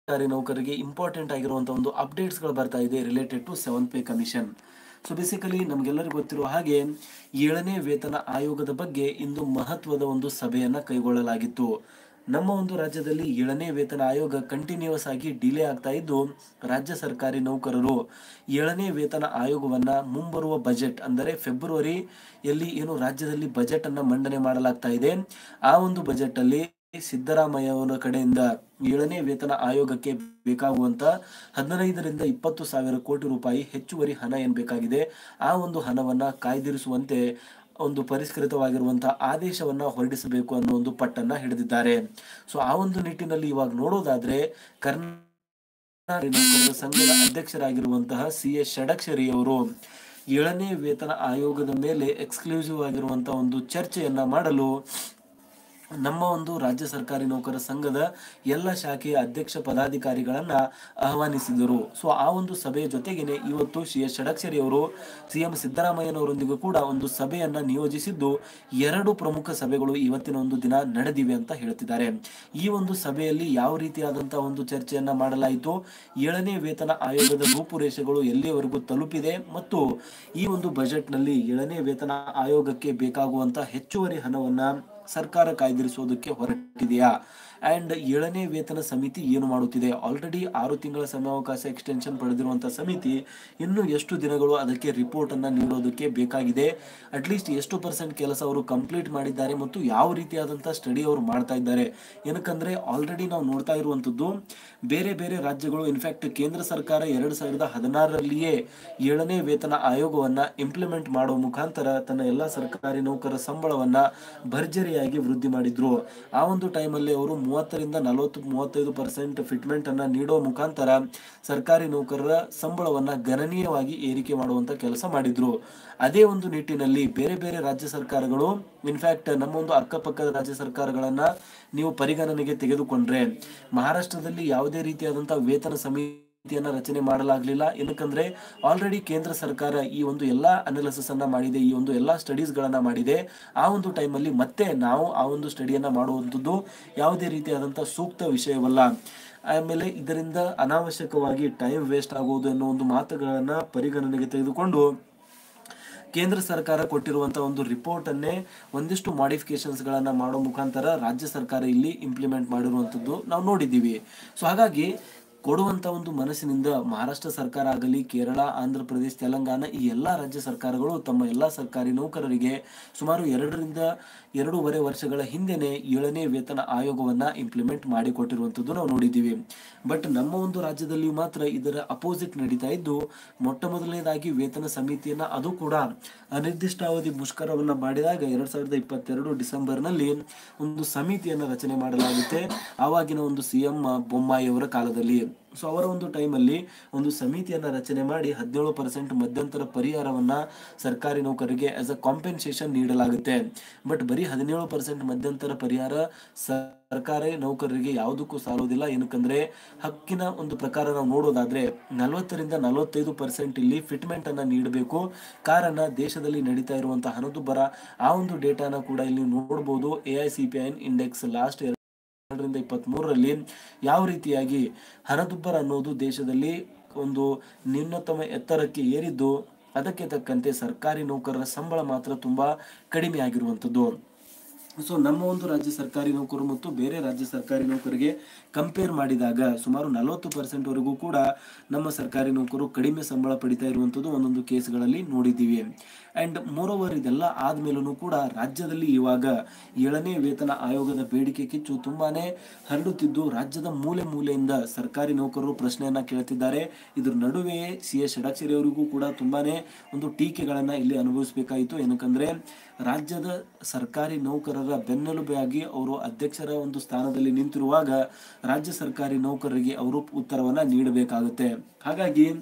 ಸರ್ಕಾರಿ ನೌಕರರಿಗೆ ಇಂಪಾರ್ಟೆಂಟ್ ಆಗಿರುವಂತಹ ಒಂದು ಅಪ್ಡೇಟ್ಸ್ಗಳು ಬರ್ತಾ ಇದೆ related to seventh pay commission so basically ನಮಗೆಲ್ಲರಿಗೂ ಗೊತ್ತಿರುವ ಹಾಗೆ ಏಳನೇ ವೇತನ ಆಯೋಗದ ಬಗ್ಗೆ ಇಂದು ಮಹತ್ವದ ಒಂದು ಸಭೆಯನ್ನ ಕೈಗೊಳ್ಳಲಾಗಿತ್ತು ನಮ್ಮ ಒಂದು ರಾಜ್ಯದಲ್ಲಿ ಏಳನೇ ವೇತನ ಆಯೋಗ ಕಂಟಿನ್ಯೂಸ್ ಆಗಿ ಡಿಲೇ ಆಗ್ತಾ ಇದ್ದು ರಾಜ್ಯ ಸರ್ಕಾರಿ ನೌಕರರು ಏಳನೇ ವೇತನ ಆಯೋಗವನ್ನ ಮುಂಬರುವ ಬಜೆಟ್ ಅಂದರೆ ಫೆಬ್ರವರಿಯಲ್ಲಿ ಏನು ರಾಜ್ಯದಲ್ಲಿ ಬಜೆಟ್ ಅನ್ನ ಮಂಡನೆ ಮಾಡಲಾಗ್ತಾ ಇದೆ ಆ ಒಂದು ಬಜೆಟ್ ಅಲ್ಲಿ ಸಿದ್ದರಾಮಯ್ಯ ಅವರ ಕಡೆಯಿಂದ ಏಳನೇ ವೇತನ ಆಯೋಗಕ್ಕೆ ಬೇಕಾಗುವಂತ ಹದಿನೈದರಿಂದ ಇಪ್ಪತ್ತು ಸಾವಿರ ಕೋಟಿ ರೂಪಾಯಿ ಹೆಚ್ಚುವರಿ ಹಣ ಏನ್ ಬೇಕಾಗಿದೆ ಆ ಒಂದು ಹಣವನ್ನ ಕಾಯ್ದಿರಿಸುವಂತೆ ಒಂದು ಪರಿಷ್ಕೃತವಾಗಿರುವಂತಹ ಆದೇಶವನ್ನ ಹೊರಡಿಸಬೇಕು ಅನ್ನೋ ಒಂದು ಪಟ್ಟನ್ನ ಹಿಡಿದಿದ್ದಾರೆ ಸೊ ಆ ಒಂದು ನಿಟ್ಟಿನಲ್ಲಿ ಇವಾಗ ನೋಡೋದಾದ್ರೆ ಕರ್ನಾಟಕ ನೌಕರರ ಸಂಘದ ಅಧ್ಯಕ್ಷರಾಗಿರುವಂತಹ ಸಿ ಎಸ್ ಷಡಕ್ಷರಿ ಅವರು ಏಳನೇ ವೇತನ ಆಯೋಗದ ಮೇಲೆ ಎಕ್ಸ್ಕ್ಲೂಸಿವ್ ಆಗಿರುವಂತಹ ಒಂದು ಚರ್ಚೆಯನ್ನ ಮಾಡಲು ನಮ್ಮ ಒಂದು ರಾಜ್ಯ ಸರ್ಕಾರಿ ನೌಕರ ಸಂಘದ ಎಲ್ಲ ಶಾಖೆಯ ಅಧ್ಯಕ್ಷ ಪದಾಧಿಕಾರಿಗಳನ್ನ ಆಹ್ವಾನಿಸಿದರು ಸೊ ಆ ಒಂದು ಸಭೆಯ ಜೊತೆಗೇನೆ ಇವತ್ತು ಸಿ ಎಸ್ ಷಡಕ್ಷರಿ ಅವರು ಸಿಎಂ ಸಿದ್ದರಾಮಯ್ಯನವರೊಂದಿಗೂ ಕೂಡ ಒಂದು ಸಭೆಯನ್ನ ನಿಯೋಜಿಸಿದ್ದು ಎರಡು ಪ್ರಮುಖ ಸಭೆಗಳು ಇವತ್ತಿನ ಒಂದು ದಿನ ನಡೆದಿವೆ ಅಂತ ಹೇಳ್ತಿದ್ದಾರೆ ಈ ಒಂದು ಸಭೆಯಲ್ಲಿ ಯಾವ ರೀತಿಯಾದಂತಹ ಒಂದು ಚರ್ಚೆಯನ್ನ ಮಾಡಲಾಯಿತು ಏಳನೇ ವೇತನ ಆಯೋಗದ ರೂಪುರೇಷೆಗಳು ಎಲ್ಲಿಯವರೆಗೂ ತಲುಪಿದೆ ಮತ್ತು ಈ ಒಂದು ಬಜೆಟ್ ನಲ್ಲಿ ಏಳನೇ ವೇತನ ಆಯೋಗಕ್ಕೆ ಬೇಕಾಗುವಂತ ಹೆಚ್ಚುವರಿ ಹಣವನ್ನ ಸರ್ಕಾರ ಕಾಯ್ದಿರಿಸುವುದಕ್ಕೆ ಹೊರಟಿದೆಯಾ ಅಂಡ್ ಏಳನೇ ವೇತನ ಸಮಿತಿ ಏನು ಮಾಡುತ್ತಿದೆ ಆಲ್ರೆಡಿ ಆರು ತಿಂಗಳ ಸಮಯಾವಕಾಶ ಎಕ್ಸ್ಟೆನ್ಷನ್ ಪಡೆದಿರುವಂತಹ ಸಮಿತಿ ಇನ್ನು ಎಷ್ಟು ದಿನಗಳು ಅದಕ್ಕೆ ರಿಪೋರ್ಟ್ ಅನ್ನ ನೀಡೋದಕ್ಕೆ ಬೇಕಾಗಿದೆ ಅಟ್ಲೀಸ್ಟ್ ಎಷ್ಟು ಪರ್ಸೆಂಟ್ ಕೆಲಸ ಅವರು ಕಂಪ್ಲೀಟ್ ಮಾಡಿದ್ದಾರೆ ಮತ್ತು ಯಾವ ರೀತಿಯಾದಂತಹ ಸ್ಟಡಿ ಅವರು ಮಾಡ್ತಾ ಇದ್ದಾರೆ ಏನಕ್ಕಂದ್ರೆ ಆಲ್ರೆಡಿ ನಾವು ನೋಡ್ತಾ ಇರುವಂತದ್ದು ಬೇರೆ ಬೇರೆ ರಾಜ್ಯಗಳು ಇನ್ಫ್ಯಾಕ್ಟ್ ಕೇಂದ್ರ ಸರ್ಕಾರ ಎರಡ್ ಸಾವಿರದ ಹದಿನಾರರಲ್ಲಿಯೇ ಏಳನೇ ವೇತನ ಆಯೋಗವನ್ನ ಇಂಪ್ಲಿಮೆಂಟ್ ಮಾಡುವ ಮುಖಾಂತರ ತನ್ನ ಎಲ್ಲಾ ಸರ್ಕಾರಿ ನೌಕರರ ಸಂಬಳವನ್ನ ಭರ್ಜರಿಯಾಗಿ ವೃದ್ಧಿ ಮಾಡಿದ್ರು ಆ ಒಂದು ಟೈಮಲ್ಲಿ ಅವರು ಮೂವತ್ತರಿಂದ ನಲವತ್ತು ಮೂವತ್ತೈದು ಪರ್ಸೆಂಟ್ ಫಿಟ್ಮೆಂಟ್ ಅನ್ನ ನೀಡೋ ಮುಖಾಂತರ ಸರ್ಕಾರಿ ನೌಕರರ ಸಂಬಳವನ್ನ ಗಣನೀಯವಾಗಿ ಏರಿಕೆ ಮಾಡುವಂತ ಕೆಲಸ ಮಾಡಿದ್ರು ಅದೇ ಒಂದು ನಿಟ್ಟಿನಲ್ಲಿ ಬೇರೆ ಬೇರೆ ರಾಜ್ಯ ಸರ್ಕಾರಗಳು ಇನ್ಫ್ಯಾಕ್ಟ್ ನಮ್ಮ ಒಂದು ಅಕ್ಕಪಕ್ಕದ ರಾಜ್ಯ ಸರ್ಕಾರಗಳನ್ನ ನೀವು ಪರಿಗಣನೆಗೆ ತೆಗೆದುಕೊಂಡ್ರೆ ಮಹಾರಾಷ್ಟ್ರದಲ್ಲಿ ಯಾವುದೇ ರೀತಿಯಾದಂತಹ ವೇತನ ಸಮಿತಿಯನ್ನ ರಚನೆ ಮಾಡಲಾಗ್ಲಿಲ್ಲ ಏನಕ್ಕಂದ್ರೆ ಆಲ್ರೆಡಿ ಕೇಂದ್ರ ಸರ್ಕಾರ ಈ ಒಂದು ಎಲ್ಲಾ ಅನಾಲಿಸಿಸ್ ಅನ್ನ ಮಾಡಿದೆ ಈ ಒಂದು ಎಲ್ಲಾ ಸ್ಟಡೀಸ್ ಗಳನ್ನ ಮಾಡಿದೆ ಆ ಒಂದು ಟೈಮಲ್ಲಿ ಮತ್ತೆ ನಾವು ಆ ಒಂದು ಸ್ಟಡಿಯನ್ನ ಮಾಡುವಂಥದ್ದು ಯಾವುದೇ ರೀತಿಯಾದಂತಹ ಸೂಕ್ತ ವಿಷಯವಲ್ಲ ಆಮೇಲೆ ಇದರಿಂದ ಅನಾವಶ್ಯಕವಾಗಿ ಟೈಮ್ ವೇಸ್ಟ್ ಆಗುವುದು ಅನ್ನೋ ಒಂದು ಮಾತುಗಳನ್ನ ಪರಿಗಣನೆಗೆ ತೆಗೆದುಕೊಂಡು ಕೇಂದ್ರ ಸರ್ಕಾರ ಕೊಟ್ಟಿರುವಂತಹ ಒಂದು ರಿಪೋರ್ಟ್ ಅನ್ನೇ ಒಂದಿಷ್ಟು ಮಾಡಿಫಿಕೇಶನ್ಸ್ ಗಳನ್ನ ಮಾಡೋ ಮುಖಾಂತರ ರಾಜ್ಯ ಸರ್ಕಾರ ಇಲ್ಲಿ ಇಂಪ್ಲಿಮೆಂಟ್ ಮಾಡಿರುವಂತದ್ದು ನಾವು ನೋಡಿದ್ದೀವಿ ಸೊ ಹಾಗಾಗಿ ಕೊಡುವಂತ ಒಂದು ಮನಸ್ಸಿನಿಂದ ಮಹಾರಾಷ್ಟ್ರ ಸರ್ಕಾರ ಆಗಲಿ ಕೇರಳ ಆಂಧ್ರ ಪ್ರದೇಶ ತೆಲಂಗಾಣ ಈ ಎಲ್ಲಾ ರಾಜ್ಯ ಸರ್ಕಾರಗಳು ತಮ್ಮ ಎಲ್ಲಾ ಸರ್ಕಾರಿ ನೌಕರರಿಗೆ ಸುಮಾರು ಎರಡರಿಂದ ಎರಡೂವರೆ ವರ್ಷಗಳ ಹಿಂದೆನೆ ಏಳನೇ ವೇತನ ಆಯೋಗವನ್ನ ಇಂಪ್ಲಿಮೆಂಟ್ ಮಾಡಿಕೊಟ್ಟಿರುವಂತದ್ದು ನಾವು ನೋಡಿದ್ದೀವಿ ಬಟ್ ನಮ್ಮ ಒಂದು ರಾಜ್ಯದಲ್ಲಿ ಮಾತ್ರ ಇದರ ಅಪೋಸಿಟ್ ನಡೀತಾ ಇದ್ದು ಮೊಟ್ಟ ಮೊದಲನೇದಾಗಿ ವೇತನ ಸಮಿತಿಯನ್ನ ಅದು ಕೂಡ ಅನಿರ್ದಿಷ್ಟಾವಧಿ ಮುಷ್ಕರವನ್ನ ಮಾಡಿದಾಗ ಎರಡ್ ಸಾವಿರದ ಇಪ್ಪತ್ತೆರಡು ಡಿಸೆಂಬರ್ ನಲ್ಲಿ ಒಂದು ಸಮಿತಿಯನ್ನ ರಚನೆ ಮಾಡಲಾಗುತ್ತೆ ಆವಾಗಿನ ಒಂದು ಸಿಎಂ ಬೊಮ್ಮಾಯಿ ಅವರ ಕಾಲದಲ್ಲಿ ಸೊ ಅವರ ಒಂದು ಟೈಮಲ್ಲಿ ಒಂದು ಸಮಿತಿಯನ್ನ ರಚನೆ ಮಾಡಿ ಹದಿನೇಳು ಪರ್ಸೆಂಟ್ ಮಧ್ಯಂತರ ಪರಿಹಾರವನ್ನ ಸರ್ಕಾರಿ ನೌಕರರಿಗೆ ಆಸ್ ಅ ಕಾಂಪೆನ್ಸೇಷನ್ ನೀಡಲಾಗುತ್ತೆ ಬಟ್ ಬರೀ ಹದಿನೇಳು ಪರ್ಸೆಂಟ್ ಮಧ್ಯಂತರ ಪರಿಹಾರ ಸರ್ಕಾರಿ ನೌಕರರಿಗೆ ಯಾವುದಕ್ಕೂ ಸಾಲೋದಿಲ್ಲ ಏನಕ್ಕಂದ್ರೆ ಹಕ್ಕಿನ ಒಂದು ಪ್ರಕಾರ ನಾವು ನೋಡೋದಾದ್ರೆ ನಲವತ್ತರಿಂದ ನಲವತ್ತೈದು ಪರ್ಸೆಂಟ್ ಇಲ್ಲಿ ಫಿಟ್ಮೆಂಟ್ ಅನ್ನ ನೀಡಬೇಕು ಕಾರಣ ದೇಶದಲ್ಲಿ ನಡೀತಾ ಇರುವಂತಹ ಹಣದುಬ್ಬರ ಆ ಒಂದು ಡೇಟಾನ ಕೂಡ ಇಲ್ಲಿ ನೋಡಬಹುದು A I C P I index last ಎರಡರಿಂದ ಇಪ್ಪತ್ತ್ ಮೂರರಲ್ಲಿ ಯಾವ ರೀತಿಯಾಗಿ ಹಣದುಬ್ಬರ ಅನ್ನೋದು ದೇಶದಲ್ಲಿ ಒಂದು ನ್ಯೂನತಮ ಎತ್ತರಕ್ಕೆ ಏರಿದ್ದು ಅದಕ್ಕೆ ತಕ್ಕಂತೆ ಸರ್ಕಾರಿ ನೌಕರರ ಸಂಬಳ ಮಾತ್ರ ತುಂಬಾ ಕಡಿಮೆ ಆಗಿರುವಂಥದ್ದು ಸೊ ನಮ್ಮ ಒಂದು ರಾಜ್ಯ ಸರ್ಕಾರಿ ನೌಕರು ಮತ್ತು ಬೇರೆ ರಾಜ್ಯ ಸರ್ಕಾರಿ ನೌಕರಿಗೆ ಕಂಪೇರ್ ಮಾಡಿದಾಗ ಸುಮಾರು ನಲವತ್ತು ಪರ್ಸೆಂಟ್ ವರೆಗೂ ಕೂಡ ನಮ್ಮ ಸರ್ಕಾರಿ ನೌಕರು ಕಡಿಮೆ ಸಂಬಳ ಪಡಿತಾ ಇರುವಂಥದ್ದು ಒಂದೊಂದು ಕೇಸ್ಗಳಲ್ಲಿ ನೋಡಿದ್ದೀವಿ ಅಂಡ್ ಮೋರೋವರ್ ಇದೆಲ್ಲ ಆದ್ಮೇಲೂ ಕೂಡ ರಾಜ್ಯದಲ್ಲಿ ಇವಾಗ ಏಳನೇ ವೇತನ ಆಯೋಗದ ಬೇಡಿಕೆ ಕಿಚ್ಚು ತುಂಬಾನೇ ಹರಡುತ್ತಿದ್ದು ರಾಜ್ಯದ ಮೂಲೆ ಮೂಲೆಯಿಂದ ಸರ್ಕಾರಿ ನೌಕರರು ಪ್ರಶ್ನೆಯನ್ನ ಕೇಳ್ತಿದ್ದಾರೆ ಇದ್ರ ನಡುವೆಯೇ ಸಿ ಎಸ್ ಷಡಕ್ಷರಿ ಅವರಿಗೂ ಕೂಡ ತುಂಬಾನೇ ಒಂದು ಟೀಕೆಗಳನ್ನ ಇಲ್ಲಿ ಅನುಭವಿಸಬೇಕಾಯಿತು ಏನಕ್ಕಂದ್ರೆ ರಾಜ್ಯದ ಸರ್ಕಾರಿ ನೌಕರರ ಬೆನ್ನೆಲುಬಾಗಿ ಅವರು ಅಧ್ಯಕ್ಷರ ಒಂದು ಸ್ಥಾನದಲ್ಲಿ ನಿಂತಿರುವಾಗ ರಾಜ್ಯ ಸರ್ಕಾರಿ ನೌಕರರಿಗೆ ಅವರು ಉತ್ತರವನ್ನ ನೀಡಬೇಕಾಗುತ್ತೆ ಹಾಗಾಗಿ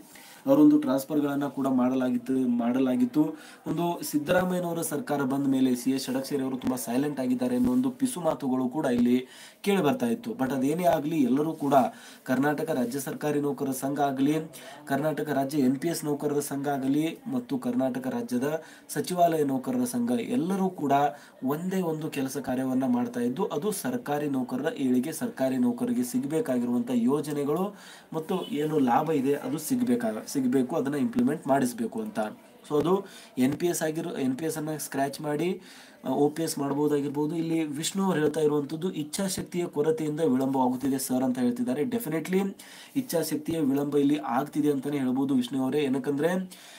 ಅವರೊಂದು ಟ್ರಾನ್ಸ್ಫರ್ಗಳನ್ನ ಕೂಡ ಮಾಡಲಾಗಿತ್ತು ಮಾಡಲಾಗಿತ್ತು ಒಂದು ಸಿದ್ದರಾಮಯ್ಯನವರ ಸರ್ಕಾರ ಬಂದ ಮೇಲೆ ಸಿ ಎಸ್ ಷಡಕ್ಷರಿ ಅವರು ತುಂಬಾ ಸೈಲೆಂಟ್ ಆಗಿದ್ದಾರೆ ಅನ್ನೋ ಒಂದು ಪಿಸು ಮಾತುಗಳು ಕೂಡ ಇಲ್ಲಿ ಕೇಳಿ ಬರ್ತಾ ಇತ್ತು ಬಟ್ ಅದೇನೇ ಆಗಲಿ ಎಲ್ಲರೂ ಕೂಡ ಕರ್ನಾಟಕ ರಾಜ್ಯ ಸರ್ಕಾರಿ ನೌಕರರ ಸಂಘ ಆಗಲಿ ಕರ್ನಾಟಕ ರಾಜ್ಯ ಎನ್ ಪಿ ಎಸ್ ನೌಕರರ ಸಂಘ ಆಗಲಿ ಮತ್ತು ಕರ್ನಾಟಕ ರಾಜ್ಯದ ಸಚಿವಾಲಯ ನೌಕರರ ಸಂಘ ಎಲ್ಲರೂ ಕೂಡ ಒಂದೇ ಒಂದು ಕೆಲಸ ಕಾರ್ಯವನ್ನ ಮಾಡ್ತಾ ಇದ್ದು ಅದು ಸರ್ಕಾರಿ ನೌಕರರ ಏಳಿಗೆ ಸರ್ಕಾರಿ ನೌಕರರಿಗೆ ಸಿಗಬೇಕಾಗಿರುವಂತಹ ಯೋಜನೆಗಳು ಮತ್ತು ಏನು ಲಾಭ ಇದೆ ಅದು ಸಿಗಬೇಕಾಗ ಸಿಗಬೇಕು ಅದನ್ನ ಇಂಪ್ಲಿಮೆಂಟ್ ಮಾಡಿಸಬೇಕು ಅಂತ ಸೊ ಅದು ಎನ್ ಪಿ ಎಸ್ ಆಗಿರೋ ಎನ್ ಪಿ ಎಸ್ ಅನ್ನ ಸ್ಕ್ರಾಚ್ ಮಾಡಿ ಒ ಪಿ ಎಸ್ ಮಾಡ್ಬೋದಾಗಿರ್ಬೋದು ಇಲ್ಲಿ ವಿಷ್ಣು ಅವರು ಹೇಳ್ತಾ ಇರುವಂಥದ್ದು ಇಚ್ಛಾಶಕ್ತಿಯ ಕೊರತೆಯಿಂದ ವಿಳಂಬವಾಗುತ್ತಿದೆ ಸರ್ ಅಂತ ಹೇಳ್ತಿದ್ದಾರೆ ಡೆಫಿನೆಟ್ಲಿ ಇಚ್ಛಾಶಕ್ತಿಯ ವಿಳಂಬ ಇಲ್ಲಿ ಆಗ್ತಿದೆ ಅಂತಾನೆ ಹೇಳ್ಬೋದು ವಿಷ್ಣು ಅವರೇ ಏನಕ್ಕಂದ್ರೆ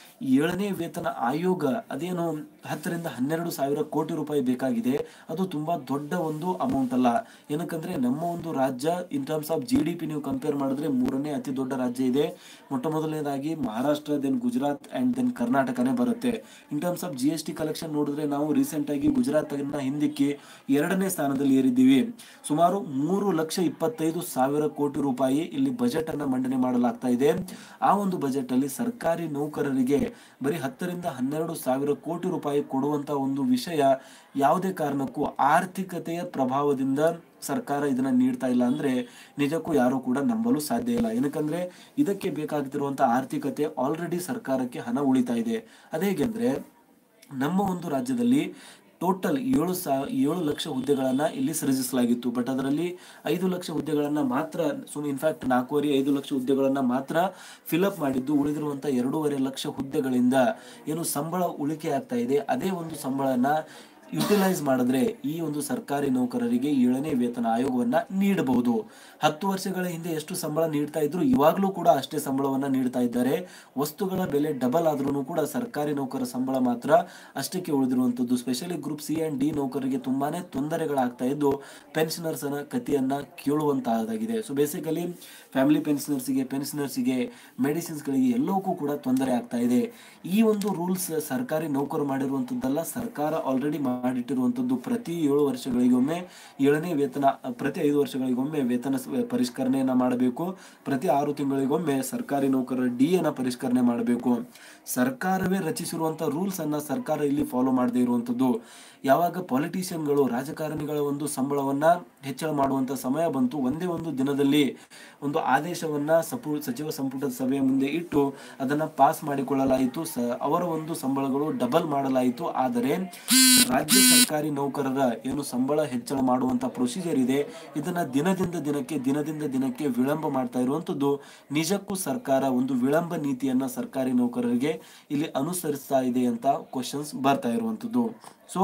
ಏಳನೇ ವೇತನ ಆಯೋಗ ಅದೇನು ಹತ್ತರಿಂದ ಹನ್ನೆರಡು ಸಾವಿರ ಕೋಟಿ ರೂಪಾಯಿ ಬೇಕಾಗಿದೆ ಅದು ತುಂಬಾ ದೊಡ್ಡ ಒಂದು ಅಮೌಂಟ್ ಅಲ್ಲ ಏನಕ್ಕಂದ್ರೆ ನಮ್ಮ ಒಂದು ರಾಜ್ಯ in terms of G D P ನೀವು ಕಂಪೇರ್ ಮಾಡಿದ್ರೆ ಮೂರನೇ ಅತಿ ದೊಡ್ಡ ರಾಜ್ಯ ಇದೆ ಮೊಟ್ಟ ಮೊದಲನೇದಾಗಿ Maharashtra then Gujarat and then ಕರ್ನಾಟಕನೇ ಬರುತ್ತೆ in terms of G S T collection ನೋಡಿದ್ರೆ ನಾವು ರೀಸೆಂಟ್ ಆಗಿ ಗುಜರಾತ್ ಹಿಂದಕ್ಕೆ ಎರಡನೇ ಸ್ಥಾನದಲ್ಲಿ ಏರಿದ್ದೀವಿ ಸುಮಾರು ಮೂರು ಲಕ್ಷ ಇಪ್ಪತ್ತೈದು ಸಾವಿರ ಕೋಟಿ ರೂಪಾಯಿ ಇಲ್ಲಿ ಬಜೆಟ್ ಅನ್ನ ಮಂಡನೆ ಮಾಡಲಾಗ್ತಾ ಇದೆ ಆ ಒಂದು ಬಜೆಟ್ ಅಲ್ಲಿ ಸರ್ಕಾರಿ ನೌಕರರಿಗೆ ಬರೀ ಹತ್ತರಿಂದ ಹನ್ನೆರಡು ಸಾವಿರ ಕೋಟಿ ರೂಪಾಯಿ ಕೊಡುವಂತ ಒಂದು ವಿಷಯ ಯಾವುದೇ ಕಾರಣಕ್ಕೂ ಆರ್ಥಿಕತೆಯ ಪ್ರಭಾವದಿಂದ ಸರ್ಕಾರ ಇದನ್ನ ನೀಡ್ತಾ ಇಲ್ಲ ಅಂದ್ರೆ ನಿಜಕ್ಕೂ ಯಾರು ಕೂಡ ನಂಬಲು ಸಾಧ್ಯ ಇಲ್ಲ ಏನಕ್ಕಂದ್ರೆ ಇದಕ್ಕೆ ಬೇಕಾಗ್ತಿರುವಂತ ಆರ್ಥಿಕತೆ ಆಲ್ರೆಡಿ ಸರ್ಕಾರಕ್ಕೆ ಹಣ ಉಳಿತಾ ಇದೆ ಅದೇಗೆಂದ್ರೆ ನಮ್ಮ ಒಂದು ರಾಜ್ಯದಲ್ಲಿ ಟೋಟಲ್ ಏಳು ಸಾ ಏಳು ಲಕ್ಷ ಹುದ್ದೆಗಳನ್ನ ಇಲ್ಲಿ ಸೃಜಿಸಲಾಗಿತ್ತು ಬಟ್ ಅದರಲ್ಲಿ ಐದು ಲಕ್ಷ ಹುದ್ದೆಗಳನ್ನ ಮಾತ್ರ ಸುಮ್ ಇನ್ಫ್ಯಾಕ್ಟ್ ನಾಲ್ಕೂವರೆ ಐದು ಲಕ್ಷ ಹುದ್ದೆಗಳನ್ನ ಮಾತ್ರ ಫಿಲಪ್ ಮಾಡಿದ್ದು ಉಳಿದಿರುವಂತ ಎರಡೂವರೆ ಲಕ್ಷ ಹುದ್ದೆಗಳಿಂದ ಏನು ಸಂಬಳ ಉಳಿಕೆ ಆಗ್ತಾ ಇದೆ ಅದೇ ಒಂದು ಸಂಬಳನ ಯುಟಿಲೈಸ್ ಮಾಡಿದ್ರೆ ಈ ಒಂದು ಸರ್ಕಾರಿ ನೌಕರರಿಗೆ ಏಳನೇ ವೇತನ ಆಯೋಗವನ್ನ ನೀಡಬಹುದು ಹತ್ತು ವರ್ಷಗಳ ಹಿಂದೆ ಎಷ್ಟು ಸಂಬಳ ನೀಡ್ತಾ ಇದ್ರು ಇವಾಗಲೂ ಕೂಡ ಅಷ್ಟೇ ಸಂಬಳವನ್ನ ನೀಡ್ತಾ ಇದ್ದಾರೆ ವಸ್ತುಗಳ ಬೆಲೆ ಡಬಲ್ ಆದ್ರೂ ಕೂಡ ಸರ್ಕಾರಿ ನೌಕರ ಸಂಬಳ ಮಾತ್ರ ಅಷ್ಟಕ್ಕೆ ಉಳಿದಿರುವಂತದ್ದು specially group C and D ನೌಕರರಿಗೆ ತುಂಬಾನೇ ತೊಂದರೆಗಳಾಗ್ತಾ ಇದ್ದು ಪೆನ್ಷನರ್ಸ್ ನ ಕಥೆಯನ್ನ ಕೇಳುವಂತಹದಾಗಿದೆ ಸೊ ಬೇಸಿಕಲಿ ಫ್ಯಾಮಿಲಿ ಪೆನ್ಷನರ್ಸ್ಗೆ ಪೆನ್ಷನರ್ಸ್ಗೆ ಮೆಡಿಸಿನ್ಸ್ಗಳಿಗೆ ಎಲ್ಲವಕ್ಕೂ ಕೂಡ ತೊಂದರೆ ಆಗ್ತಾ ಇದೆ ಈ ಒಂದು ರೂಲ್ಸ್ ಸರ್ಕಾರಿ ನೌಕರು ಮಾಡಿರುವಂತದ್ದಲ್ಲ ಸರ್ಕಾರ ಆಲ್ರೆಡಿ ಮಾಡಿಟ್ಟಿರುವಂತದ್ದು ಪ್ರತಿ ಏಳು ವರ್ಷಗಳಿಗೊಮ್ಮೆ ಏಳನೇ ವೇತನ ಪ್ರತಿ ಐದು ವರ್ಷಗಳಿಗೊಮ್ಮೆ ವೇತನ ಸ- ಪರಿಷ್ಕರಣೆಯನ್ನ ಮಾಡಬೇಕು ಪ್ರತಿ ಆರು ತಿಂಗಳಿಗೊಮ್ಮೆ ಸರ್ಕಾರಿ ನೌಕರರ ಡಿ ಅನ್ನ ಪರಿಷ್ಕರಣೆ ಮಾಡಬೇಕು ಸರ್ಕಾರವೇ ರಚಿಸಿರುವಂತ ರೂಲ್ಸ್ ಅನ್ನ ಸರ್ಕಾರ ಇಲ್ಲಿ ಫಾಲೋ ಮಾಡದೇ ಇರುವಂತದ್ದು ಯಾವಾಗ ಪಾಲಿಟಿಷಿಯನ್ಗಳು ರಾಜಕಾರಣಿಗಳ ಒಂದು ಸಂಬಳವನ್ನ ಹೆಚ್ಚಳ ಮಾಡುವಂತ ಸಮಯ ಬಂತು ಒಂದೇ ಒಂದು ದಿನದಲ್ಲಿ ಒಂದು ಆದೇಶವನ್ನ ಸಪು ಸಚಿವ ಸಂಪುಟದ ಸಭೆಯ ಮುಂದೆ ಇಟ್ಟು ಅದನ್ನ ಪಾಸ್ ಮಾಡಿಕೊಳ್ಳಲಾಯಿತು ಸ- ಅವರ ಒಂದು ಸಂಬಳಗಳು ಡಬಲ್ ಮಾಡಲಾಯಿತು ಆದರೆ ರಾಜ್ಯ ಸರ್ಕಾರಿ ನೌಕರರ ಏನು ಸಂಬಳ ಹೆಚ್ಚಳ ಮಾಡುವಂತ ಪ್ರೊಸೀಜರ್ ಇದೆ ಇದನ್ನ ದಿನದಿಂದ ದಿನಕ್ಕೆ ದಿನದಿಂದ ದಿನಕ್ಕೆ ವಿಳಂಬ ಮಾಡ್ತಾ ಇರುವಂತದ್ದು ನಿಜಕ್ಕೂ ಸರ್ಕಾರ ಒಂದು ವಿಳಂಬ ನೀತಿಯನ್ನ ಸರ್ಕಾರಿ ನೌಕರರಿಗೆ ಇಲ್ಲಿ ಅನುಸರಿಸ್ತಾ ಇದೆ ಅಂತ ಕ್ವಶನ್ಸ್ ಬರ್ತಾ ಇರುವಂತದ್ದು ಸೊ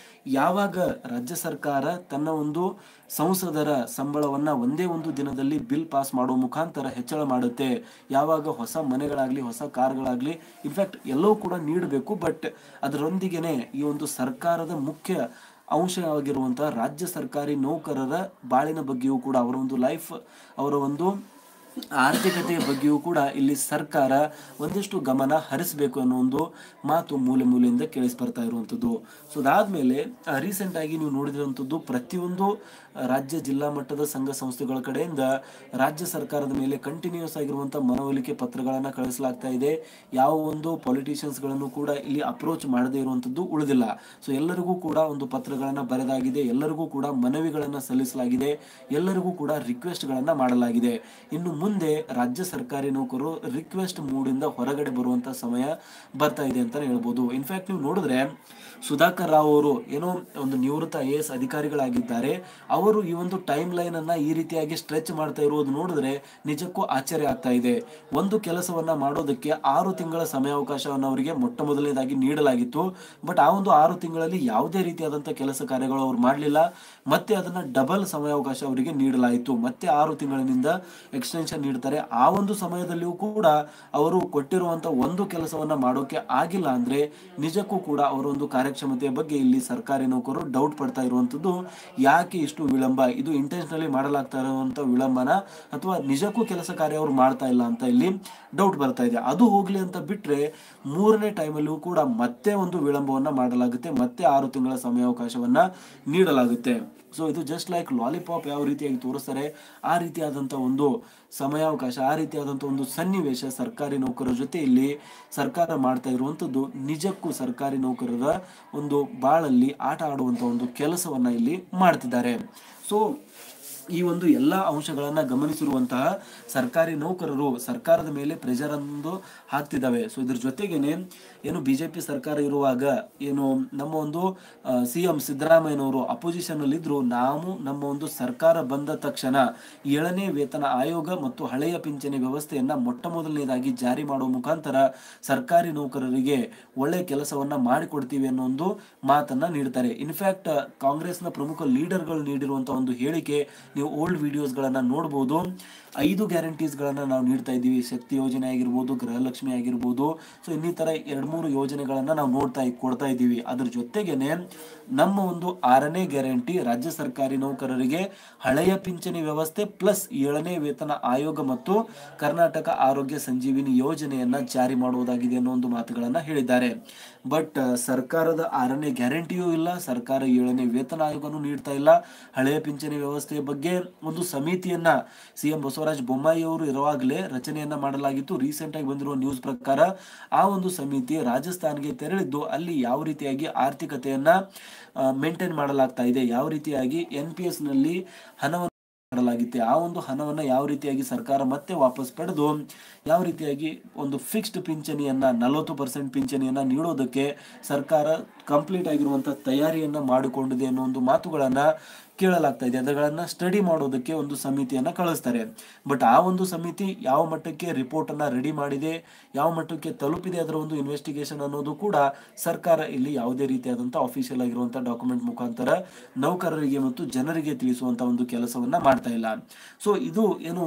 ಯಾವಾಗ ರಾಜ್ಯ ಸರ್ಕಾರ ತನ್ನ ಒಂದು ಸಂಸದರ ಸಂಬಳವನ್ನ ಒಂದೇ ಒಂದು ದಿನದಲ್ಲಿ ಬಿಲ್ ಪಾಸ್ ಮಾಡುವ ಮುಖಾಂತರ ಹೆಚ್ಚಳ ಮಾಡುತ್ತೆ ಯಾವಾಗ ಹೊಸ ಮನೆಗಳಾಗ್ಲಿ ಹೊಸ ಕಾರ್ಗಳಾಗ್ಲಿ ಇನ್ಫ್ಯಾಕ್ಟ್ ಎಲ್ಲವೂ ಕೂಡ ನೀಡಬೇಕು ಬಟ್ ಅದರೊಂದಿಗೆನೆ ಈ ಒಂದು ಸರ್ಕಾರದ ಮುಖ್ಯ ಅಂಶವಾಗಿರುವಂತಹ ರಾಜ್ಯ ಸರ್ಕಾರಿ ನೌಕರರ ಬಾಳಿನ ಬಗ್ಗೆಯೂ ಕೂಡ ಅವರ ಒಂದು ಲೈಫ್ ಅವರ ಒಂದು ಆರ್ಥಿಕತೆಯ ಬಗ್ಗೆಯೂ ಕೂಡ ಇಲ್ಲಿ ಸರ್ಕಾರ ಒಂದಿಷ್ಟು ಗಮನ ಹರಿಸಬೇಕು ಅನ್ನೋ ಒಂದು ಮಾತು ಮೂಲೆ ಮೂಲೆಯಿಂದ ಕೇಳಿಸ್ ಬರ್ತಾ ಇರುವಂಥದ್ದು ಸೊ ಅದಾದ್ಮೇಲೆ ರೀಸೆಂಟ್ ಆಗಿ ನೀವು ನೋಡಿದಿರುವಂಥದ್ದು ಪ್ರತಿಯೊಂದು ರಾಜ್ಯ ಜಿಲ್ಲಾ ಮಟ್ಟದ ಸಂಘ ಸಂಸ್ಥೆಗಳ ಕಡೆಯಿಂದ ರಾಜ್ಯ ಸರ್ಕಾರದ ಮೇಲೆ ಕಂಟಿನ್ಯೂಸ್ ಆಗಿರುವಂತಹ ಮನವೊಲಿಕೆ ಪತ್ರಗಳನ್ನ ಕಳಿಸಲಾಗ್ತಾ ಇದೆ ಯಾವ ಒಂದು politicians ಗಳನ್ನು ಕೂಡ ಇಲ್ಲಿ ಅಪ್ರೋಚ್ ಮಾಡದೇ ಇರುವಂತದ್ದು ಉಳಿದಿಲ್ಲ ಸೊ ಎಲ್ಲರಿಗೂ ಕೂಡ ಒಂದು ಪತ್ರಗಳನ್ನ ಬರೆದಾಗಿದೆ ಎಲ್ಲರಿಗೂ ಕೂಡ ಮನವಿಗಳನ್ನ ಸಲ್ಲಿಸಲಾಗಿದೆ ಎಲ್ಲರಿಗೂ ಕೂಡ ರಿಕ್ವೆಸ್ಟ್ ಗಳನ್ನ ಮಾಡಲಾಗಿದೆ ಇನ್ನು ಮುಂದೆ ರಾಜ್ಯ ಸರ್ಕಾರಿ ನೌಕರರು ರಿಕ್ವೆಸ್ಟ್ ಮೂಡಿಂದ ಹೊರಗಡೆ ಬರುವಂತ ಸಮಯ ಬರ್ತಾ ಇದೆ ಅಂತ ಹೇಳ್ಬೋದು ಇನ್ಫ್ಯಾಕ್ಟ್ ನೀವು ನೋಡಿದ್ರೆ ಸುಧಾಕರ್ ರಾವ್ ಅವರು ಏನೋ ಒಂದು ನಿವೃತ್ತ ಐ ಎಸ್ ಅಧಿಕಾರಿಗಳಾಗಿದ್ದಾರೆ ಅವರು ಈ ಒಂದು ಟೈಮ್ ಲೈನ್ ಅನ್ನ ಈ ರೀತಿಯಾಗಿ ಸ್ಟ್ರೆಚ್ ಮಾಡ್ತಾ ಇರೋದು ನೋಡಿದ್ರೆ ನಿಜಕ್ಕೂ ಆಶ್ಚರ್ಯ ಆಗ್ತಾ ಇದೆ ಒಂದು ಕೆಲಸವನ್ನ ಮಾಡೋದಕ್ಕೆ ಆರು ತಿಂಗಳ ಸಮಯಾವಕಾಶವನ್ನು ಅವರಿಗೆ ಮೊಟ್ಟ ಮೊದಲನೇದಾಗಿ ನೀಡಲಾಗಿತ್ತು ಬಟ್ ಆ ಒಂದು ಆರು ತಿಂಗಳಲ್ಲಿ ಯಾವುದೇ ರೀತಿಯಾದಂತಹ ಕೆಲಸ ಕಾರ್ಯಗಳು ಅವ್ರು ಮಾಡಲಿಲ್ಲ ಮತ್ತೆ ಅದನ್ನ ಡಬಲ್ ಸಮಯಾವಕಾಶ ಅವರಿಗೆ ನೀಡಲಾಯಿತು ಮತ್ತೆ ಆರು ತಿಂಗಳಿನಿಂದ ಎಕ್ಸ್ಟೆನ್ಷನ್ ನೀಡ್ತಾರೆ ಆ ಒಂದು ಸಮಯದಲ್ಲಿಯೂ ಕೂಡ ಅವರು ಕೊಟ್ಟಿರುವಂತ ಒಂದು ಕೆಲಸವನ್ನ ಮಾಡೋಕೆ ಆಗಿಲ್ಲ ಅಂದ್ರೆ ನಿಜಕ್ಕೂ ಕೂಡ ಅವರ ಒಂದು ಕಾರ್ಯಕ್ಷಮತೆಯ ಬಗ್ಗೆ ಇಲ್ಲಿ ಸರ್ಕಾರಿ ನೌಕರರು ಡೌಟ್ ಪಡ್ತಾ ಇರುವಂತದ್ದು ಯಾಕೆ ಇಷ್ಟು ವಿಳಂಬ ಇದು ಇಂಟೆನ್ಷನಲಿ ಮಾಡಲಾಗ್ತಾ ಇರುವಂತ ವಿಳಂಬನ ಅಥವಾ ನಿಜಕ್ಕೂ ಕೆಲಸ ಕಾರ್ಯ ಅವ್ರು ಮಾಡ್ತಾ ಇಲ್ಲ ಅಂತ ಇಲ್ಲಿ ಡೌಟ್ ಬರ್ತಾ ಇದೆ ಅದು ಹೋಗ್ಲಿ ಅಂತ ಬಿಟ್ರೆ ಮೂರನೇ ಟೈಮಲ್ಲಿಯೂ ಕೂಡ ಮತ್ತೆ ಒಂದು ವಿಳಂಬವನ್ನ ಮಾಡಲಾಗುತ್ತೆ ಮತ್ತೆ ಆರು ತಿಂಗಳ ಸಮಯಾವಕಾಶವನ್ನ ನೀಡಲಾಗುತ್ತೆ ಸೊ ಇದು ಜಸ್ಟ್ ಲೈಕ್ ಲಾಲಿಪಾಪ್ ಯಾವ ರೀತಿಯಾಗಿ ತೋರಿಸ್ತಾರೆ ಆ ರೀತಿಯಾದಂತ ಒಂದು ಸಮಯಾವಕಾಶ ಆ ರೀತಿಯಾದಂಥ ಒಂದು ಸನ್ನಿವೇಶ ಸರ್ಕಾರಿ ನೌಕರರ ಜೊತೆ ಇಲ್ಲಿ ಸರ್ಕಾರ ಮಾಡ್ತಾ ಇರುವಂಥದ್ದು ನಿಜಕ್ಕೂ ಸರ್ಕಾರಿ ನೌಕರರ ಒಂದು ಬಾಳಲ್ಲಿ ಆಟ ಆಡುವಂಥ ಒಂದು ಕೆಲಸವನ್ನ ಇಲ್ಲಿ ಮಾಡ್ತಿದ್ದಾರೆ ಸೊ ಈ ಒಂದು ಎಲ್ಲ ಅಂಶಗಳನ್ನ ಗಮನಿಸಿರುವಂತಹ ಸರ್ಕಾರಿ ನೌಕರರು ಸರ್ಕಾರದ ಮೇಲೆ ಪ್ರೆಷರ್ ಅನ್ನು ಹಾಕ್ತಿದ್ದಾವೆ ಸೊ ಇದ್ರ ಜೊತೆಗೇನೆ ಏನು ಬಿಜೆಪಿ ಸರ್ಕಾರ ಇರುವಾಗ ಏನು ನಮ್ಮ ಒಂದು ಸಿ ಎಂ ಸಿದ್ದರಾಮಯ್ಯನವರು ಅಪೋಸಿಷನ್ ಅಲ್ಲಿ ಇದ್ರು ನಾವು ನಮ್ಮ ಒಂದು ಸರ್ಕಾರ ಬಂದ ತಕ್ಷಣ ಏಳನೇ ವೇತನ ಆಯೋಗ ಮತ್ತು ಹಳೆಯ ಪಿಂಚಣಿ ವ್ಯವಸ್ಥೆಯನ್ನ ಮೊಟ್ಟ ಮೊದಲನೇದಾಗಿ ಜಾರಿ ಮಾಡುವ ಮುಖಾಂತರ ಸರ್ಕಾರಿ ನೌಕರರಿಗೆ ಒಳ್ಳೆಯ ಕೆಲಸವನ್ನ ಮಾಡಿಕೊಡ್ತೀವಿ ಅನ್ನೋ ಒಂದು ಮಾತನ್ನ ನೀಡ್ತಾರೆ ಇನ್ಫ್ಯಾಕ್ಟ್ ಕಾಂಗ್ರೆಸ್ನ ಪ್ರಮುಖ ಲೀಡರ್ಗಳು ನೀಡಿರುವಂತಹ ಒಂದು ಹೇಳಿಕೆ ನೀವು ಓಲ್ಡ್ ವಿಡಿಯೋಸ್ಗಳನ್ನ ನೋಡ್ಬೋದು ಐದು ಗ್ಯಾರಂಟೀಸ್ಗಳನ್ನ ನಾವು ನೀಡ್ತಾ ಇದ್ದೀವಿ ಶಕ್ತಿ ಯೋಜನೆ ಆಗಿರ್ಬೋದು ಗೃಹಲಕ್ಷ್ಮಿ ಆಗಿರ್ಬೋದು ಸೊ ಇನ್ನಿತರ ಎರಡು ಮೂರು ಯೋಜನೆಗಳನ್ನ ನಾವು ನೋಡ್ತಾ ಕೊಡ್ತಾ ಇದ್ದೀವಿ ಅದ್ರ ಜೊತೆಗೇನೆ ನಮ್ಮ ಒಂದು ಆರನೇ ಗ್ಯಾರಂಟಿ ರಾಜ್ಯ ಸರ್ಕಾರಿ ನೌಕರರಿಗೆ ಹಳೆಯ ಪಿಂಚಣಿ ವ್ಯವಸ್ಥೆ ಪ್ಲಸ್ ಏಳನೇ ವೇತನ ಆಯೋಗ ಮತ್ತು ಕರ್ನಾಟಕ ಆರೋಗ್ಯ ಸಂಜೀವಿನಿ ಯೋಜನೆಯನ್ನ ಜಾರಿ ಮಾಡುವುದಾಗಿದೆ ಅನ್ನೋ ಒಂದು ಮಾತುಗಳನ್ನ ಹೇಳಿದ್ದಾರೆ ಬಟ್ ಸರ್ಕಾರದ ಆರನೇ ಗ್ಯಾರಂಟಿಯೂ ಇಲ್ಲ ಸರ್ಕಾರ ಏಳನೇ ವೇತನ ಆಯೋಗನೂ ನೀಡ್ತಾ ಇಲ್ಲ ಹಳೆಯ ಪಿಂಚಣಿ ವ್ಯವಸ್ಥೆಯ ಬಗ್ಗೆ ಒಂದು ಸಮಿತಿಯನ್ನ ಸಿಎಂ ಬಸವರಾಜ ಬೊಮ್ಮಾಯಿ ಅವರು ಇರುವಾಗಲೇ ರಚನೆಯನ್ನ ಮಾಡಲಾಗಿತ್ತು ರೀಸೆಂಟ್ ಆಗಿ ಬಂದಿರುವ ನ್ಯೂಸ್ ಪ್ರಕಾರ ಆ ಒಂದು ಸಮಿತಿ ರಾಜಸ್ಥಾನ್ಗೆ ತೆರಳಿದ್ದು ಅಲ್ಲಿ ಯಾವ ರೀತಿಯಾಗಿ ಆರ್ಥಿಕತೆಯನ್ನ ಮೇಂಟೈನ್ ಮಾಡಲಾಗ್ತಾ ಇದೆ ಯಾವ ರೀತಿಯಾಗಿ ಎನ್ ಪಿ ಎಸ್ ನಲ್ಲಿ ಹಣವನ್ನು ಮಾಡಲಾಗಿತ್ತೆ ಆ ಒಂದು ಹಣವನ್ನ ಯಾವ ರೀತಿಯಾಗಿ ಸರ್ಕಾರ ಮತ್ತೆ ವಾಪಸ್ ಪಡೆದು ಯಾವ ರೀತಿಯಾಗಿ ಒಂದು ಫಿಕ್ಸ್ಡ್ ಪಿಂಚಣಿಯನ್ನ ನಲವತ್ತು ಪರ್ಸೆಂಟ್ ಪಿಂಚಣಿಯನ್ನ ನೀಡೋದಕ್ಕೆ ಸರ್ಕಾರ ಕಂಪ್ಲೀಟ್ ಆಗಿರುವಂತಹ ತಯಾರಿಯನ್ನ ಮಾಡಿಕೊಂಡಿದೆ ಅನ್ನೋ ಒಂದು ಮಾತುಗಳನ್ನ ಕೇಳಲಾಗ್ತಾ ಇದೆ ಅದಗಳನ್ನ ಸ್ಟಡಿ ಮಾಡೋದಕ್ಕೆ ಒಂದು ಸಮಿತಿಯನ್ನ ಕಳಿಸ್ತಾರೆ ಬಟ್ ಆ ಒಂದು ಸಮಿತಿ ಯಾವ ಮಟ್ಟಕ್ಕೆ ರಿಪೋರ್ಟ್ ಅನ್ನ ರೆಡಿ ಮಾಡಿದೆ ಯಾವ ಮಟ್ಟಕ್ಕೆ ತಲುಪಿದೆ ಅದರ ಒಂದು ಇನ್ವೆಸ್ಟಿಗೇಷನ್ ಅನ್ನೋದು ಕೂಡ ಸರ್ಕಾರ ಇಲ್ಲಿ ಯಾವುದೇ ರೀತಿಯಾದಂತಹ ಅಫಿಷಿಯಲ್ ಆಗಿರುವಂತಹ ಡಾಕ್ಯುಮೆಂಟ್ ಮುಖಾಂತರ ನೌಕರರಿಗೆ ಮತ್ತು ಜನರಿಗೆ ತಿಳಿಸುವಂತ ಒಂದು ಕೆಲಸವನ್ನ ಮಾಡ್ತಾ ಇಲ್ಲ ಸೊ ಇದು ಏನು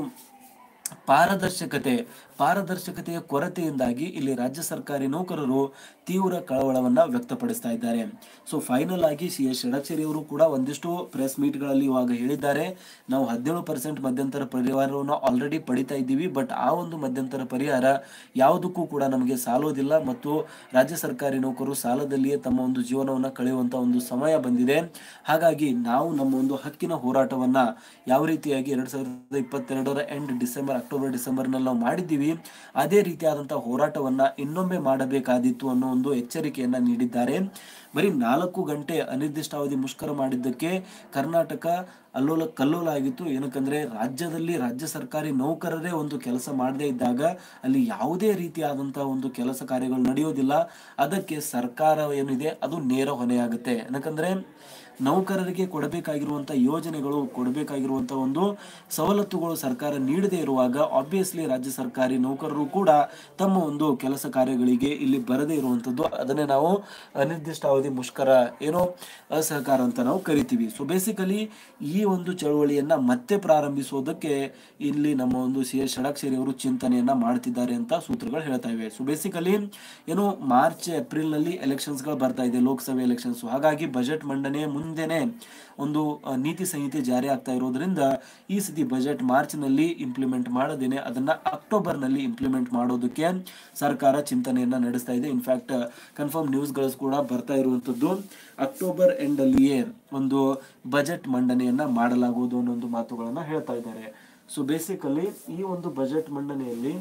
ಪಾರದರ್ಶಕತೆ ಪಾರದರ್ಶಕತೆಯ ಕೊರತೆಯಿಂದಾಗಿ ಇಲ್ಲಿ ರಾಜ್ಯ ಸರ್ಕಾರಿ ನೌಕರರು ತೀವ್ರ ಕಳವಳವನ್ನ ವ್ಯಕ್ತಪಡಿಸ್ತಾ ಇದ್ದಾರೆ ಸೊ ಫೈನಲ್ ಆಗಿ ಸಿ ಎಸ್ ಷಡಕ್ಷರಿ ಅವರು ಕೂಡ ಒಂದಿಷ್ಟು ಪ್ರೆಸ್ ಮೀಟ್ಗಳಲ್ಲಿ ಇವಾಗ ಹೇಳಿದ್ದಾರೆ ನಾವು ಹದಿನೇಳು ಪರ್ಸೆಂಟ್ ಮಧ್ಯಂತರ ಪರಿಹಾರವನ್ನು ಆಲ್ರೆಡಿ ಪಡಿತಾ ಇದ್ದೀವಿ ಬಟ್ ಆ ಒಂದು ಮಧ್ಯಂತರ ಪರಿಹಾರ ಯಾವುದಕ್ಕೂ ಕೂಡ ನಮಗೆ ಸಾಲೋದಿಲ್ಲ ಮತ್ತು ರಾಜ್ಯ ಸರ್ಕಾರಿ ನೌಕರರು ಸಾಲದಲ್ಲಿಯೇ ತಮ್ಮ ಒಂದು ಜೀವನವನ್ನ ಕಳೆಯುವಂತ ಒಂದು ಸಮಯ ಬಂದಿದೆ ಹಾಗಾಗಿ ನಾವು ನಮ್ಮ ಒಂದು ಹಕ್ಕಿನ ಹೋರಾಟವನ್ನ ಯಾವ ರೀತಿಯಾಗಿ ಎರಡ್ ಸಾವಿರದ ಇಪ್ಪತ್ತೆರಡರ ಎಂಡ್ ಡಿಸೆಂಬರ್ ಅಕ್ಟೋಬರ್ ಡಿಸೆಂಬರ್ನಲ್ಲಿ ನಾವು ಮಾಡಿದ್ದೀವಿ ಅದೇ ರೀತಿಯಾದಂತಹ ಹೋರಾಟವನ್ನ ಇನ್ನೊಮ್ಮೆ ಮಾಡಬೇಕಾದಿತ್ತು ಅನ್ನೋ ಒಂದು ಎಚ್ಚರಿಕೆಯನ್ನ ನೀಡಿದ್ದಾರೆ ಬರೀ ನಾಲ್ಕು ಗಂಟೆ ಅನಿರ್ದಿಷ್ಟಾವಧಿ ಮುಷ್ಕರ ಮಾಡಿದ್ದಕ್ಕೆ ಕರ್ನಾಟಕ ಅಲ್ಲೋಲ ಕಲ್ಲೋಲ ಆಗಿತ್ತು ಏನಕ್ಕಂದ್ರೆ ರಾಜ್ಯದಲ್ಲಿ ರಾಜ್ಯ ಸರ್ಕಾರಿ ನೌಕರರೇ ಒಂದು ಕೆಲಸ ಮಾಡದೇ ಇದ್ದಾಗ ಅಲ್ಲಿ ಯಾವುದೇ ರೀತಿಯಾದಂತಹ ಒಂದು ಕೆಲಸ ಕಾರ್ಯಗಳು ನಡೆಯೋದಿಲ್ಲ ಅದಕ್ಕೆ ಸರ್ಕಾರ ಏನಿದೆ ಅದು ನೇರ ಹೊಣೆಯಾಗುತ್ತೆ ಏನಕ್ಕಂದ್ರೆ ನೌಕರರಿಗೆ ಕೊಡಬೇಕಾಗಿರುವಂತ ಯೋಜನೆಗಳು ಕೊಡಬೇಕಾಗಿರುವಂತ ಒಂದು ಸವಲತ್ತುಗಳು ಸರ್ಕಾರ ನೀಡದೇ ಇರುವಾಗ ಆಬ್ವಿಯಸ್ಲಿ ರಾಜ್ಯ ಸರ್ಕಾರಿ ನೌಕರರು ಕೂಡ ತಮ್ಮ ಒಂದು ಕೆಲಸ ಕಾರ್ಯಗಳಿಗೆ ಇಲ್ಲಿ ಬರದೇ ಇರುವಂತದ್ದು ಅದನ್ನೇ ನಾವು ಅನಿರ್ದಿಷ್ಟಾವಧಿ ಮುಷ್ಕರ ಏನೋ ಅಸಹಕಾರ ಅಂತ ನಾವು ಕರಿತೀವಿ ಸೊ ಬೇಸಿಕಲಿ ಈ ಒಂದು ಚಳವಳಿಯನ್ನ ಮತ್ತೆ ಪ್ರಾರಂಭಿಸೋದಕ್ಕೆ ಇಲ್ಲಿ ನಮ್ಮ ಒಂದು ಸಿ ಎಸ್ ಷಡಕ್ಷರಿ ಅವರು ಚಿಂತನೆಯನ್ನ ಮಾಡ್ತಿದ್ದಾರೆ ಅಂತ ಸೂತ್ರಗಳು ಹೇಳ್ತಾ ಇವೆ ಸೊ ಬೇಸಿಕಲಿ ಏನು ಮಾರ್ಚ್ ಏಪ್ರಿಲ್ ನಲ್ಲಿ ಎಲೆಕ್ಷನ್ಸ್ ಗಳು ಬರ್ತಾ ಇದೆ ಲೋಕಸಭೆ ಎಲೆಕ್ಷನ್ಸ್ ಹಾಗಾಗಿ ಬಜೆಟ್ ಮಂಡನೆ ಮುಂದೆನೆ ಒಂದು ಅಹ್, ನೀತಿ ಸಂಹಿತೆ ಜಾರಿ ಆಗ್ತಾ ಇರೋದ್ರಿಂದ ಈ ಸತಿ ಬಜೆಟ್ ಮಾರ್ಚ್ ನಲ್ಲಿ ಇಂಪ್ಲಿಮೆಂಟ್ ಮಾಡದೇನೆ ಅದನ್ನ ಅಕ್ಟೋಬರ್ ನಲ್ಲಿ ಇಂಪ್ಲಿಮೆಂಟ್ ಮಾಡೋದಕ್ಕೆ ಸರ್ಕಾರ ಚಿಂತನೆಯನ್ನ ನಡೆಸ್ತಾ ಇದೆ ಇನ್ಫ್ಯಾಕ್ಟ್ ಕನ್ಫರ್ಮ್ ನ್ಯೂಸ್ಗಳು ಕೂಡ ಬರ್ತಾ ಇರುವಂತದ್ದು ಅಕ್ಟೋಬರ್ ಎಂಡ್ ಅಲ್ಲಿಯೇ ಒಂದು ಬಜೆಟ್ ಮಂಡನೆಯನ್ನ ಮಾಡಲಾಗುವುದು ಅನ್ನೋ ಒಂದು ಮಾತುಗಳನ್ನ ಹೇಳ್ತಾ ಇದ್ದಾರೆ ಸೊ ಬೇಸಿಕಲಿ ಈ ಒಂದು ಬಜೆಟ್ ಮಂಡನೆಯಲ್ಲಿ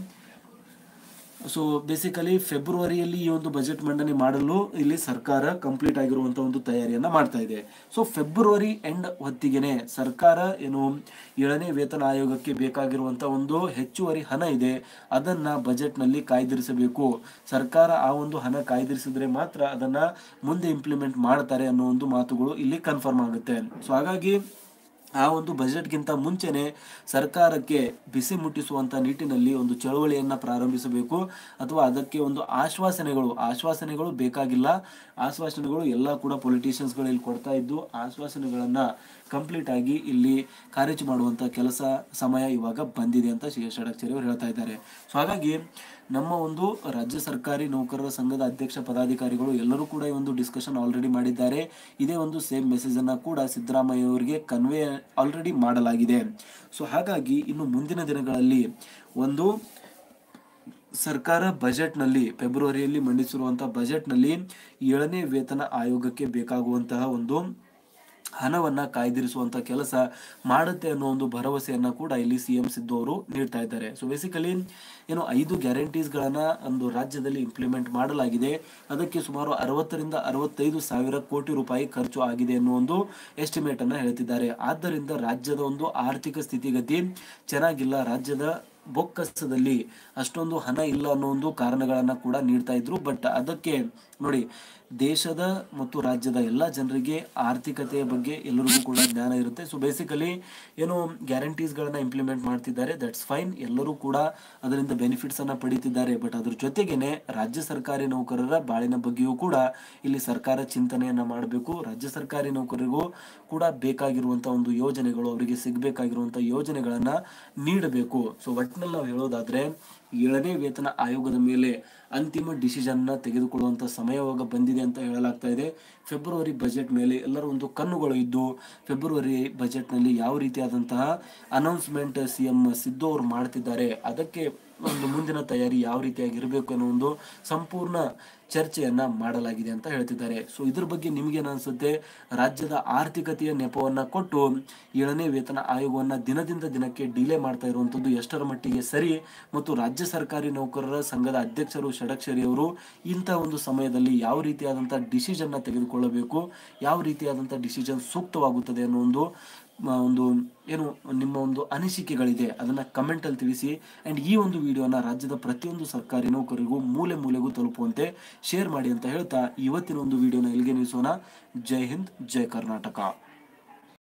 ಸೊ ಬೇಸಿಕಲಿ ಫೆಬ್ರವರಿಯಲ್ಲಿ ಈ ಒಂದು ಬಜೆಟ್ ಮಂಡನೆ ಮಾಡಲು ಇಲ್ಲಿ ಸರ್ಕಾರ ಕಂಪ್ಲೀಟ್ ಆಗಿರುವಂತಹ ಒಂದು ತಯಾರಿಯನ್ನ ಮಾಡ್ತಾ ಇದೆ ಸೊ ಫೆಬ್ರವರಿ ಎಂಡ್ ಹೊತ್ತಿಗೆನೆ ಸರ್ಕಾರ ಏನು ಏಳನೇ ವೇತನ ಆಯೋಗಕ್ಕೆ ಬೇಕಾಗಿರುವಂತಹ ಒಂದು ಹೆಚ್ಚುವರಿ ಹಣ ಇದೆ ಅದನ್ನ ಬಜೆಟ್ ನಲ್ಲಿ ಕಾಯ್ದಿರಿಸಬೇಕು ಸರ್ಕಾರ ಆ ಒಂದು ಹಣ ಕಾಯ್ದಿರಿಸಿದ್ರೆ ಮಾತ್ರ ಅದನ್ನ ಮುಂದೆ ಇಂಪ್ಲಿಮೆಂಟ್ ಮಾಡ್ತಾರೆ ಅನ್ನೋ ಒಂದು ಮಾತುಗಳು ಇಲ್ಲಿ ಕನ್ಫರ್ಮ್ ಆಗುತ್ತೆ ಸೊ ಹಾಗಾಗಿ ಆ ಒಂದು ಬಜೆಟ್ಗಿಂತ ಮುಂಚೆನೆ ಸರ್ಕಾರಕ್ಕೆ ಬಿಸಿ ಮುಟ್ಟಿಸುವಂತ ನಿಟ್ಟಿನಲ್ಲಿ ಒಂದು ಚಳವಳಿಯನ್ನ ಪ್ರಾರಂಭಿಸಬೇಕು ಅಥವಾ ಅದಕ್ಕೆ ಒಂದು ಆಶ್ವಾಸನೆಗಳು ಆಶ್ವಾಸನೆಗಳು ಬೇಕಾಗಿಲ್ಲ ಆಶ್ವಾಸನೆಗಳು ಎಲ್ಲ ಕೂಡ ಪೊಲಿಟಿಷಿಯನ್ಸ್ಗಳು ಇಲ್ಲಿ ಕೊಡ್ತಾ ಇದ್ದು ಆಶ್ವಾಸನೆಗಳನ್ನ ಕಂಪ್ಲೀಟ್ ಆಗಿ ಇಲ್ಲಿ ಖಾರಿಜ್ ಮಾಡುವಂತ ಕೆಲಸ ಸಮಯ ಇವಾಗ ಬಂದಿದೆ ಅಂತ ಶ್ರೀ ಷಡಕ್ಷರಿ ಅವರು ಹೇಳ್ತಾ ಇದ್ದಾರೆ ಸೊ ಹಾಗಾಗಿ ನಮ್ಮ ಒಂದು ರಾಜ್ಯ ಸರ್ಕಾರಿ ನೌಕರರ ಸಂಘದ ಅಧ್ಯಕ್ಷ ಪದಾಧಿಕಾರಿಗಳು ಎಲ್ಲರೂ ಕೂಡ ಈ ಒಂದು ಡಿಸ್ಕಷನ್ ಆಲ್ರೆಡಿ ಮಾಡಿದ್ದಾರೆ ಇದೇ ಒಂದು ಸೇಮ್ ಮೆಸೇಜ್ ಅನ್ನ ಕೂಡ ಸಿದ್ದರಾಮಯ್ಯ ಅವರಿಗೆ ಕನ್ವೆ ಆಲ್ರೆಡಿ ಮಾಡಲಾಗಿದೆ ಸೊ ಹಾಗಾಗಿ ಇನ್ನು ಮುಂದಿನ ದಿನಗಳಲ್ಲಿ ಒಂದು ಸರ್ಕಾರ ಬಜೆಟ್ನಲ್ಲಿ ಫೆಬ್ರವರಿಯಲ್ಲಿ ಮಂಡಿಸಿರುವಂತಹ ಬಜೆಟ್ನಲ್ಲಿ ಏಳನೇ ವೇತನ ಆಯೋಗಕ್ಕೆ ಬೇಕಾಗುವಂತಹ ಒಂದು ಹಣವನ್ನ ಕಾಯ್ದಿರಿಸುವಂತ ಕೆಲಸ ಮಾಡುತ್ತೆ ಅನ್ನೋ ಒಂದು ಭರವಸೆಯನ್ನ ಕೂಡ ಇಲ್ಲಿ ಸಿ ಎಂ ಸಿದ್ದು ಅವರು ನೀಡ್ತಾ ಇದ್ದಾರೆ ಸೊ ಬೇಸಿಕಲಿ ಏನು ಐದು ಗ್ಯಾರಂಟೀಸ್ಗಳನ್ನ ಒಂದು ರಾಜ್ಯದಲ್ಲಿ ಇಂಪ್ಲಿಮೆಂಟ್ ಮಾಡಲಾಗಿದೆ ಅದಕ್ಕೆ ಸುಮಾರು ಅರವತ್ತರಿಂದ ಅರವತ್ತೈದು ಸಾವಿರ ಕೋಟಿ ರೂಪಾಯಿ ಖರ್ಚು ಆಗಿದೆ ಅನ್ನೋ ಒಂದು ಎಸ್ಟಿಮೇಟ್ ಅನ್ನ ಹೇಳ್ತಿದ್ದಾರೆ ಆದ್ದರಿಂದ ರಾಜ್ಯದ ಒಂದು ಆರ್ಥಿಕ ಸ್ಥಿತಿಗತಿ ಚೆನ್ನಾಗಿಲ್ಲ ರಾಜ್ಯದ ಬೊಕ್ಕಸದಲ್ಲಿ ಅಷ್ಟೊಂದು ಹಣ ಇಲ್ಲ ಅನ್ನೋ ಒಂದು ಕಾರಣಗಳನ್ನ ಕೂಡ ನೀಡ್ತಾ ಇದ್ರು ಬಟ್ ಅದಕ್ಕೆ ನೋಡಿ ದೇಶದ ಮತ್ತು ರಾಜ್ಯದ ಎಲ್ಲ ಜನರಿಗೆ ಆರ್ಥಿಕತೆಯ ಬಗ್ಗೆ ಎಲ್ಲರಿಗೂ ಕೂಡ ಜ್ಞಾನ ಇರುತ್ತೆ ಸೊ ಬೇಸಿಕಲಿ ಏನು ಗ್ಯಾರಂಟೀಸ್ಗಳನ್ನ ಇಂಪ್ಲಿಮೆಂಟ್ ಮಾಡ್ತಿದ್ದಾರೆ ದಟ್ಸ್ ಫೈನ್ ಎಲ್ಲರೂ ಕೂಡ ಅದರಿಂದ ಬೆನಿಫಿಟ್ಸ್ ಅನ್ನ ಪಡಿತಿದ್ದಾರೆ ಬಟ್ ಅದ್ರ ಜೊತೆಗೇನೆ ರಾಜ್ಯ ಸರ್ಕಾರಿ ನೌಕರರ ಬಾಳಿನ ಬಗ್ಗೆಯೂ ಕೂಡ ಇಲ್ಲಿ ಸರ್ಕಾರ ಚಿಂತನೆಯನ್ನ ಮಾಡಬೇಕು ರಾಜ್ಯ ಸರ್ಕಾರಿ ನೌಕರರಿಗೂ ಕೂಡ ಬೇಕಾಗಿರುವಂತ ಒಂದು ಯೋಜನೆಗಳು ಅವರಿಗೆ ಸಿಗಬೇಕಾಗಿರುವಂತ ಯೋಜನೆಗಳನ್ನ ನೀಡಬೇಕು ಸೊ ಒಟ್ಟಿನಲ್ಲಿ ನಾವು ಹೇಳೋದಾದ್ರೆ ಏಳನೇ ವೇತನ ಆಯೋಗದ ಮೇಲೆ ಅಂತಿಮ ಡಿಸಿಷನ್ ನ ತೆಗೆದುಕೊಳ್ಳುವಂತ ಸಮಯವಾಗ ಬಂದಿದೆ ಅಂತ ಹೇಳಲಾಗ್ತಾ ಇದೆ ಫೆಬ್ರವರಿ ಬಜೆಟ್ ಮೇಲೆ ಎಲ್ಲರ ಒಂದು ಕಣ್ಣುಗಳು ಇದ್ದು ಫೆಬ್ರವರಿ ಬಜೆಟ್ ನಲ್ಲಿ ಯಾವ ರೀತಿಯಾದಂತಹ ಅನೌನ್ಸ್ಮೆಂಟ್ ಸಿ ಎಂ ಸಿದ್ದು ಅವರು ಮಾಡ್ತಿದ್ದಾರೆ ಅದಕ್ಕೆ ಒಂದು ಮುಂದಿನ ತಯಾರಿ ಯಾವ ರೀತಿಯಾಗಿ ಇರಬೇಕು ಅನ್ನೋ ಒಂದು ಸಂಪೂರ್ಣ ಚರ್ಚೆಯನ್ನ ಮಾಡಲಾಗಿದೆ ಅಂತ ಹೇಳ್ತಿದ್ದಾರೆ ಸೊ ಇದ್ರ ಬಗ್ಗೆ ನಿಮ್ಗೇನು ಅನ್ಸುತ್ತೆ ರಾಜ್ಯದ ಆರ್ಥಿಕತೆಯ ನೆಪವನ್ನ ಕೊಟ್ಟು ಏಳನೇ ವೇತನ ಆಯೋಗವನ್ನ ದಿನದಿಂದ ದಿನಕ್ಕೆ ಡಿಲೇ ಮಾಡ್ತಾ ಇರುವಂತದ್ದು ಎಷ್ಟರ ಮಟ್ಟಿಗೆ ಸರಿ ಮತ್ತು ರಾಜ್ಯ ಸರ್ಕಾರಿ ನೌಕರರ ಸಂಘದ ಅಧ್ಯಕ್ಷರು ಷಡಕ್ಷರಿ ಅವರು ಇಂತಹ ಒಂದು ಸಮಯದಲ್ಲಿ ಯಾವ ರೀತಿಯಾದಂತಹ ಡಿಸಿಷನ್ ನ ತೆಗೆದುಕೊಳ್ಳಬೇಕು ಯಾವ ರೀತಿಯಾದಂತಹ ಡಿಸಿಷನ್ ಸೂಕ್ತವಾಗುತ್ತದೆ ಅನ್ನೋ ಒಂದು ಮ, ಒಂದು ಏನು ನಿಮ್ಮ ಒಂದು ಅನಿಸಿಕೆಗಳಿದೆ ಅದನ್ನ ಕಮೆಂಟ್ ಅಲ್ಲಿ ತಿಳಿಸಿ ಅಂಡ್ ಈ ಒಂದು ವಿಡಿಯೋನ ರಾಜ್ಯದ ಪ್ರತಿಯೊಂದು ಸರ್ಕಾರಿ ನೌಕರರಿಗೂ ಮೂಲೆ ಮೂಲೆಗೂ ತಲುಪುವಂತೆ ಶೇರ್ ಮಾಡಿ ಅಂತ ಹೇಳ್ತಾ ಇವತ್ತಿನ ಒಂದು ವಿಡಿಯೋನ ಎಲ್ಲಿಗೆ ನಿಲ್ಲಿಸೋಣ ಜೈ ಹಿಂದ್ ಜೈ ಕರ್ನಾಟಕ